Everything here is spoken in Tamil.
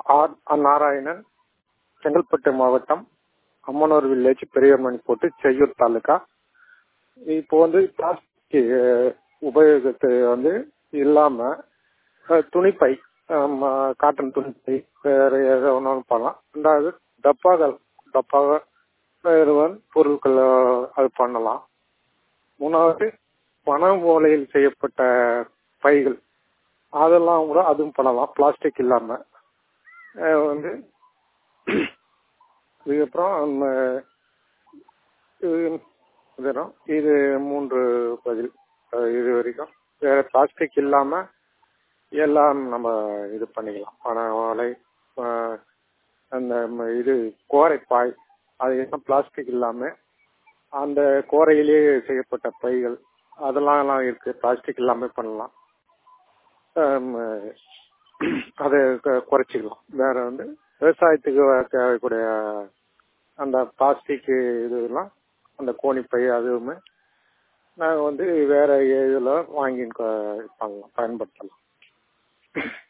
ஆர் ஆர் நாராயணன் செங்கல்பட்டு மாவட்டம் அம்மனூர் வில்லேஜ் பெரியமணி போட்டு செய்யூர் தாலுகா இப்போ வந்து பிளாஸ்டிக் உபயோகத்தை வந்து இல்லாம அஹ், துணிப்பை ஆம், காட்டன் துணிப்பை வேற ஏதோ ஒன்றும் பண்ணலாம் ரெண்டாவது டப்பாக்கள் டப்பாக வேறு வந்து பொருட்கள் அஹ், அது பண்ணலாம் மூணாவது பனை ஓலையில் செய்யப்பட்ட பைகள் அதெல்லாம் கூட அதுவும் பண்ணலாம் பிளாஸ்டிக் இல்லாம அஹ், வந்து இதுக்கப்புறம் நம்ம இது இதுதான். இது மூன்று பதில் அஹ், இது வரைக்கும் வேற பிளாஸ்டிக் இல்லாம எல்லாம் நம்ம இது பண்ணிக்கலாம் பனை ஓலை அஹ், அந்த ம- இது கோரைப்பாய் அது எல்லாம் பிளாஸ்டிக் இல்லாம அந்த கோரையிலேயே செய்யப்பட்ட பைகள் அதெல்லாம் எல்லாம் இருக்கு பிளாஸ்டிக் இல்லாம பண்ணலாம் ஆம், அதை கு- குறைச்சிக்கலாம் வேற வந்து விவசாயத்துக்கு தேவைக்கூடிய அந்த பிளாஸ்டிக் இதெல்லாம் அந்த கோணிப்பை அதுவுமே நாங்கள் வந்து வேற இதில் வாங்கி கொ- பண்ணலாம் பயன்படுத்தலாம்